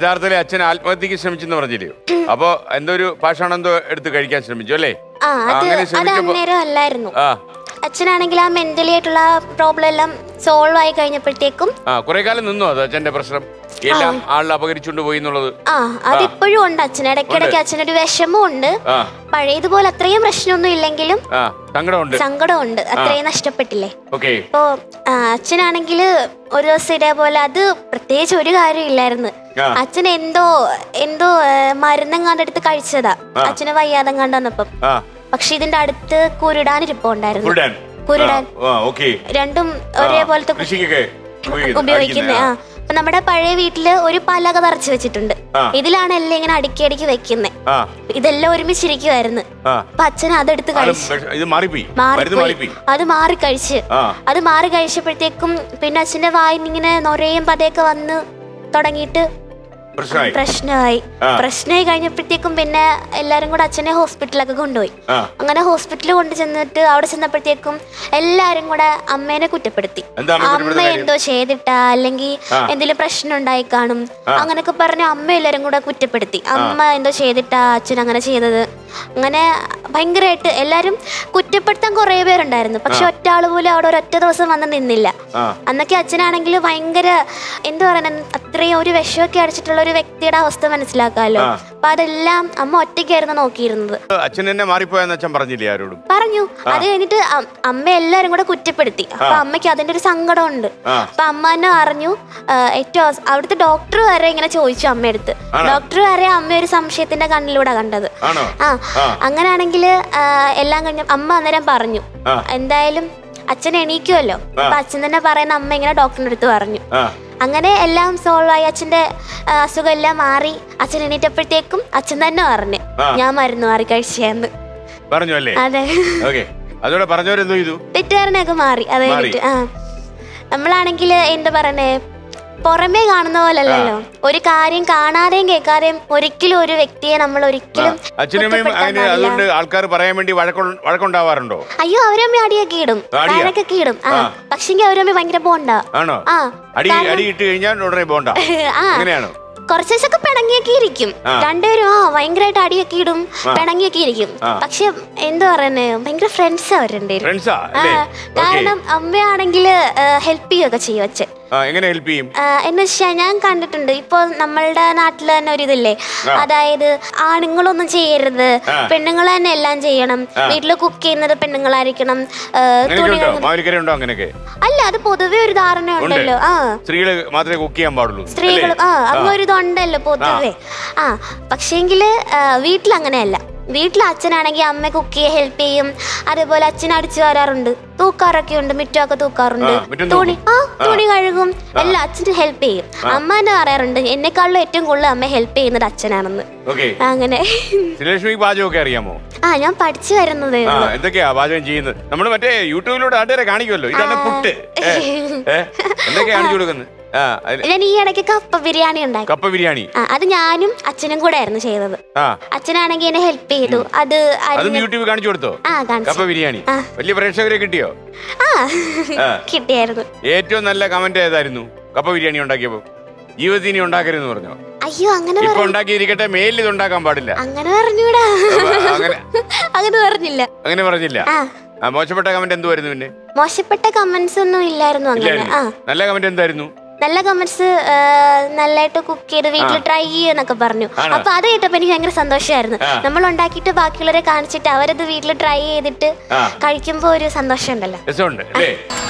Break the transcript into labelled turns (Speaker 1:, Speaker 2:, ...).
Speaker 1: യഥാർത്ഥത്തിൽ അച്ഛൻ ആത്മഹത്യക്ക് ശ്രമിച്ചെന്ന് പറഞ്ഞില്ലയോ അപ്പൊ എന്തോ ഒരു പാഷാണം എന്തോ എടുത്ത് കഴിക്കാൻ ശ്രമിച്ചു അല്ലേ
Speaker 2: ആ അത്
Speaker 1: അങ്ങനെ
Speaker 2: അത്
Speaker 1: ശ്രമിച്ചപ്പോ
Speaker 2: അന്നേരം അല്ലായിരുന്നു
Speaker 1: ആ
Speaker 2: അച്ഛനാണെങ്കിൽ ആ മെന്റലി ആയിട്ടുള്ള പ്രോബ്ലം എല്ലാം സോൾവ് ആയി കഴിഞ്ഞപ്പോഴത്തേക്കും
Speaker 1: ആ കുറെ കാലം നിന്നു അത് അച്ഛന്റെ പ്രശ്നം എല്ലാം ആളിൽ അപകരിച്ചുകൊണ്ട് പോയി എന്നുള്ളത്
Speaker 2: ആ അതിപ്പോഴും ഉണ്ട് അച്ഛൻ ഇടയ്ക്കിടയ്ക്ക് അച്ഛനൊരു വിഷമം ഉണ്ട്
Speaker 1: ആ
Speaker 2: പഴയതുപോലെ അത്രയും പ്രശ്നമൊന്നും ഇല്ലെങ്കിലും
Speaker 1: ആ സങ്കടമുണ്ട്
Speaker 2: സങ്കടമുണ്ട് അത്രയും നഷ്ടപ്പെട്ടില്ലേ
Speaker 1: ഓക്കെ
Speaker 2: അപ്പോ ആ, അച്ഛനാണെങ്കിൽ ഒരു ദിവസം ഇതേപോലെ അത് പ്രത്യേകിച്ച് ഒരു കാര്യമില്ലായിരുന്നു
Speaker 1: ആ.
Speaker 2: അച്ഛൻ എന്തോ എന്തോ മരുന്നും കണ്ടെടുത്ത് കഴിച്ചതാ അച്ഛന് വയ്യാതെ കണ്ടു വന്നപ്പം
Speaker 1: ആ
Speaker 2: പക്ഷെ ഇതിന്റെ അടുത്ത് കുരുടാനിരിപ്പുണ്ടായിരുന്നു
Speaker 1: കുരുടാൻ
Speaker 2: കുരുടാൻ
Speaker 1: ആ ഓക്കെ
Speaker 2: രണ്ടും ഒരേപോലത്തെ
Speaker 1: കൃഷിക്കൊക്കെ ഉപയോഗിക്കുന്ന-
Speaker 2: ഉപയോഗിക്കുന്നത് ആ
Speaker 1: അടിക്കുന്ന,
Speaker 2: അപ്പൊ നമ്മുടെ പഴയ വീട്ടില് ഒരു പലക തറച്ചു വെച്ചിട്ടുണ്ട്
Speaker 1: ആ.
Speaker 2: ഇതിലാണ് എല്ലാം ഇങ്ങനെ അടുക്കി അടുക്കി വെക്കുന്നത്
Speaker 1: ആ
Speaker 2: ഇതെല്ലാം ഒരുമിച്ചിരിക്കുമായിരുന്നു
Speaker 1: ആ
Speaker 2: അപ്പൊ അച്ഛൻ അതെടുത്ത്
Speaker 1: ആള്
Speaker 2: കഴിച്ചു
Speaker 1: വിഷ- ഇത് മാറിപ്പോയി മരുന്ന്
Speaker 2: മാറിപ്പോയി
Speaker 1: മാറിപ്പോയി
Speaker 2: അത് മാറി കഴിച്ച്
Speaker 1: ആ
Speaker 2: അത് മാറി കഴിച്ചപ്പോഴത്തേക്കും പിന്നെ അച്ഛന്റെ വായിന്ന് ഇങ്ങനെ നൊരയും പതയൊക്കെ വന്ന് തുടങ്ങിയിട്ട്
Speaker 1: പ്രശ്നമായി
Speaker 2: പ്രശ്നമായി
Speaker 1: ആ.
Speaker 2: പ്രശ്നമായി കഴിഞ്ഞപ്പോഴത്തേക്കും പിന്നെ എല്ലാരും കൂടെ അച്ഛനെ ഹോസ്പിറ്റലിലൊക്കെ കൊണ്ടുപോയി
Speaker 1: ആ
Speaker 2: അങ്ങനെ ഹോസ്പിറ്റലിൽ കൊണ്ട് ചെന്നിട്ട് അവിടെ ചെന്നപ്പോഴത്തേക്കും എല്ലാരും കൂടെ അമ്മേനെ കുറ്റപ്പെടുത്തി
Speaker 1: എന്താ അമ്മ
Speaker 2: അമ്മ
Speaker 1: കുറ്റപ്പെടുത്തുന്ന കാര്യം?
Speaker 2: എന്തോ ചെയ്തിട്ടാ അല്ലെങ്കിൽ
Speaker 1: ആ.
Speaker 2: എന്തെങ്കിലും പ്രശ്നം ഉണ്ടായി കാണും അങ്ങനൊക്കെ പറഞ്ഞ് അമ്മ എല്ലാരും കൂടെ കുറ്റപ്പെടുത്തി അമ്മ എന്തോ ചെയ്തിട്ടാ അച്ഛൻ അങ്ങനെ ചെയ്തത് അങ്ങനെ ഭയങ്കരമായിട്ട് എല്ലാരും കുറ്റപ്പെടുത്താൻ കുറെ പേരുണ്ടായിരുന്നു പക്ഷെ ഒറ്റ ആള് പോലും അവിടെ ഒരൊറ്റ ദിവസം വന്ന് നിന്നില്ല
Speaker 1: ആ
Speaker 2: അന്നൊക്കെ അച്ഛനാണെങ്കിൽ ഭയങ്കര എന്താ പറയുക അത്രയും ഒരു വിഷമൊക്കെ അടിച്ചിട്ടുള്ള ഒരു വ്യക്തിയുടെ അവസ്ഥ മനസ്സിലാക്കാമല്ലോ
Speaker 1: ആ.
Speaker 2: അപ്പൊ അതെല്ലാം അമ്മ ഒറ്റയ്ക്കായിരുന്നു നോക്കിയിരുന്നത്
Speaker 1: അച്ഛൻ എന്നെ മാറിപ്പോയെന്ന് അച്ഛൻ പറഞ്ഞില്ലേ ആരോടും
Speaker 2: പറഞ്ഞു അത് കഴിഞ്ഞിട്ട് അ- അമ്മ എല്ലാരും കൂടെ കുറ്റപ്പെടുത്തി അപ്പൊ അമ്മയ്ക്ക് അതിന്റെ ഒരു സങ്കടമുണ്ട്
Speaker 1: ആ.
Speaker 2: അപ്പൊ അമ്മ തന്നെ അറിഞ്ഞു ആ, ഏറ്റവും അവസ- അവിടുത്തെ ഡോക്ടർ വരെ ഇങ്ങനെ ചോദിച്ചു അമ്മയടുത്ത്
Speaker 1: ആണോ?
Speaker 2: ഡോക്ടർ വരെ അമ്മ ഒരു സംശയത്തിന്റെ കണ്ണിലൂടെ കണ്ടത്
Speaker 1: ആണോ
Speaker 2: ആ
Speaker 1: ആ.
Speaker 2: അങ്ങനാണെങ്കിൽ എല്ലാം കഴിഞ്ഞ അമ്മ അന്നേരം പറഞ്ഞു
Speaker 1: ആ.
Speaker 2: എന്തായാലും അച്ഛൻ എണീക്കുമല്ലോ അപ്പൊ അച്ഛൻ തന്നെ പറയുന്ന അമ്മ ഇങ്ങനെ ഡോക്ടറിന്റെ അടുത്ത് പറഞ്ഞു
Speaker 1: ആ
Speaker 2: അങ്ങനെ എല്ലാം സോൾവ് ആയി അച്ഛന്റെ ആ, അസുഖം എല്ലാം മാറി അച്ഛൻ എണീറ്റപ്പോഴത്തേക്കും അച്ഛൻ തന്നെ പറഞ്ഞു
Speaker 1: ആ.
Speaker 2: ഞാൻ മരുന്ന് മാറി കഴിച്ചേന്ന്
Speaker 1: പറഞ്ഞു അല്ലേ
Speaker 2: അതെ
Speaker 1: ഓക്കെ അതോടെ പറഞ്ഞവരെന്തോ ചെയ്തു
Speaker 2: തെറ്റുകാരനൊക്കെ മാറി അത്
Speaker 1: മാറി.
Speaker 2: കഴിഞ്ഞിട്ട് ആ നമ്മളാണെങ്കിൽ എന്താ പറയണേ പുറമേ കാണുന്ന പോലല്ലല്ലോ ഒരു കാര്യം കാണാതെയും കേൾക്കാതെയും ഒരിക്കലും ഒരു വ്യക്തിയെ നമ്മൾ ഒരിക്കലും
Speaker 1: അച്ഛനും അമ്മയും
Speaker 2: കുറ്റപ്പെടുത്താൻ
Speaker 1: അങ്ങനെ
Speaker 2: പാടില്ല.
Speaker 1: അതുകൊണ്ട് ആൾക്കാർ പറയാൻ വേണ്ടി വഴക്കൊ വഴക്കുണ്ടാവാറുണ്ടോ
Speaker 2: അയ്യോ അവരമ്മ അടിയൊക്കെ ഇടും
Speaker 1: അടിയാ?
Speaker 2: കാനൊക്കെ ഇടും ആ
Speaker 1: ആ.
Speaker 2: പക്ഷെങ്കിൽ അവരമ്മ ഭയങ്കര ബോണ്ടാ
Speaker 1: ആണോ
Speaker 2: ആ
Speaker 1: അടി അടി ഇട്ട് കഴിഞ്ഞാൽ ഉടനെ പോണ്ട
Speaker 2: ആ
Speaker 1: അങ്ങനെയാണോ
Speaker 2: കുറച്ച് ദിവസമൊക്കെ പിണങ്ങിയൊക്കെ ഇരിക്കും
Speaker 1: ആ.
Speaker 2: രണ്ടുപേരും ആ ഭയങ്കരമായിട്ട് അടിയൊക്കെ ഇടും പിണങ്ങിയൊക്കെ ഇരിക്കും
Speaker 1: ആ.
Speaker 2: പക്ഷെ എന്താ പറയുന്നേ ഭയങ്കര ഫ്രണ്ട്സ് അവരുണ്ട്
Speaker 1: ഫ്രണ്ട്സാ
Speaker 2: ആ,
Speaker 1: അല്ലേ
Speaker 2: കാരണം അമ്മയാണെങ്കിൽ ഹെൽപ്പ് ചെയ്യുകയൊക്കെ ചെയ്യും അച്ഛൻ
Speaker 1: ആ എങ്ങനെ ഹെൽപ്പ് ചെയ്യും
Speaker 2: ആ, എന്ന് വെച്ചാൽ ഞാൻ കണ്ടിട്ടുണ്ട് ഇപ്പോൾ നമ്മളുടെ നാട്ടിൽ തന്നെ ഒരു ഇതില്ലേ അതായത് ആണുങ്ങളൊന്നും ചെയ്യരുത്
Speaker 1: ആ.
Speaker 2: പെണ്ണുങ്ങൾ തന്നെ എല്ലാം ചെയ്യണം വീട്ടിൽ കുക്ക് ചെയ്യുന്നത് പെണ്ണുങ്ങളായിരിക്കണം ആ,
Speaker 1: അങ്ങനെയൊക്കെ
Speaker 2: തുണി
Speaker 1: ഉണ്ടോ
Speaker 2: കഴുകുന്ന-
Speaker 1: മാവിലിക്കര ഉണ്ടോ അങ്ങനെയൊക്കെ
Speaker 2: അല്ല അത് പൊതുവെ ഒരു ധാരണ ഉണ്ടല്ലോ ആ
Speaker 1: സ്ത്രീകള് മാത്രമേ കുക്ക് ചെയ്യാൻ പാടുള്ളൂ
Speaker 2: സ്ത്രീകൾ
Speaker 1: അല്ലേ?
Speaker 2: ആ അങ്ങനെ ഒരു ഇതുണ്ടല്ലോ പൊതുവെ ആ പക്ഷേങ്കില് വീട്ടിൽ അങ്ങനെയല്ല വീട്ടിൽ അച്ഛനാണെങ്കിൽ അമ്മ കുക്ക് ചെയ്യാൻ ഹെൽപ്പ് ചെയ്യും അതേപോലെ അച്ഛൻ അടിച്ചു വരാറുണ്ട് തൂക്കാറൊക്കെ ഉണ്ട് മിറ്റമൊക്കെ തൂക്കാറുണ്ട്
Speaker 1: ആ, മിറ്റം
Speaker 2: തുണി ആ തുണി കഴുകും എല്ലാം അച്ഛന് ഹെൽപ്പ് ചെയ്യും അമ്മ തന്നെ പറയാറുണ്ട് എന്നെക്കാളും ഏറ്റവും കൂടുതൽ അമ്മ ഹെൽപ്പ് ചെയ്യുന്നത് അച്ഛനാണെന്ന്
Speaker 1: ഓക്കെ
Speaker 2: അങ്ങനെ
Speaker 1: ശ്രീലക്ഷ്മിക്ക് പാചകമൊക്കെ അറിയാമോ
Speaker 2: ആ ഞാൻ പഠിച്ചു വരുന്നതേ
Speaker 1: ആ
Speaker 2: ഉള്ളൂ
Speaker 1: എന്തൊക്കെയാ പാചകം ചെയ്യുന്നത് നമ്മൾ മറ്റേ യൂട്യൂബിലൂടെ നാട്ടുകാരെ കാണിക്കുമല്ലോ ഇതാണ് പുട്ട് ഏ, ഏ, എന്തൊക്കെയാ കാണിച്ചു കൊടുക്കുന്നത് ആ അതില്
Speaker 2: ഞാൻ ഈ ഇടയ്ക്ക് കപ്പ ബിരിയാണി ഉണ്ടാക്കി
Speaker 1: കപ്പ ബിരിയാണി
Speaker 2: ആ അത് ഞാനും അച്ഛനും കൂടെ ആയിരുന്നു ചെയ്തത്
Speaker 1: ആ
Speaker 2: അച്ഛനാണെങ്കിൽ എന്നെ ഹെൽപ്പ് ചെയ്തു അത്
Speaker 1: അതും
Speaker 2: അരിഞ്ഞ്
Speaker 1: യൂട്യൂബിൽ കാണിച്ചു കൊടുത്തോ
Speaker 2: ആ കാണിച്ചു
Speaker 1: കപ്പ ബിരിയാണി
Speaker 2: ആ.
Speaker 1: വലിയ പ്രേക്ഷകരെ കിട്ടിയോ
Speaker 2: ആ
Speaker 1: ആ.
Speaker 2: കിട്ടിയായിരുന്നു
Speaker 1: ഏറ്റവും നല്ല കമന്റ് ഏതായിരുന്നു കപ്പ ബിരിയാണി ഉണ്ടാക്കിയപ്പോ ജീവിതത്തിൽ ഇനി ഉണ്ടാക്കരുതെന്ന് പറഞ്ഞോ
Speaker 2: അയ്യോ അങ്ങനെ
Speaker 1: ഇപ്പൊ
Speaker 2: പറ-
Speaker 1: ഉണ്ടാക്കിയിരിക്കട്ടെ മേലിൽ ഇത് ഉണ്ടാക്കാൻ പാടില്ല
Speaker 2: അങ്ങനെ പറഞ്ഞൂടാ
Speaker 1: അങ്ങനെ
Speaker 2: അങ്ങനെ പറഞ്ഞില്ല
Speaker 1: അങ്ങനെ പറഞ്ഞില്ല
Speaker 2: ആ
Speaker 1: ആ മോശപ്പെട്ട കമന്റ് എന്തുവായിരുന്നു പിന്നെ
Speaker 2: മോശപ്പെട്ട കമന്റ്സ് ഒന്നും ഇല്ലായിരുന്നു അങ്ങനെ
Speaker 1: ഇല്ലായിരുന്നു
Speaker 2: ആ
Speaker 1: നല്ല കമന്റ് എന്തായിരുന്നു
Speaker 2: നല്ല കമന്റ്സ് നല്ലതായിട്ട് കുക്ക് ചെയ്ത് വീട്ടിൽ ട്രൈ ചെയ്യുന്നൊക്കെ പറഞ്ഞു
Speaker 1: ആണോ?
Speaker 2: അപ്പൊ അത് കേട്ടപ്പോ എനിക്ക് ഭയങ്കര സന്തോഷമായിരുന്നു
Speaker 1: ആ.
Speaker 2: നമ്മൾ ഉണ്ടാക്കിയിട്ട് ബാക്കിയുള്ളവരെ കാണിച്ചിട്ട് അവരത് വീട്ടിൽ ട്രൈ ചെയ്തിട്ട്
Speaker 1: ആ.
Speaker 2: കഴിക്കുമ്പോ ഒരു സന്തോഷം ഉണ്ടല്ലോ
Speaker 1: രസമുണ്ട് അല്ലേ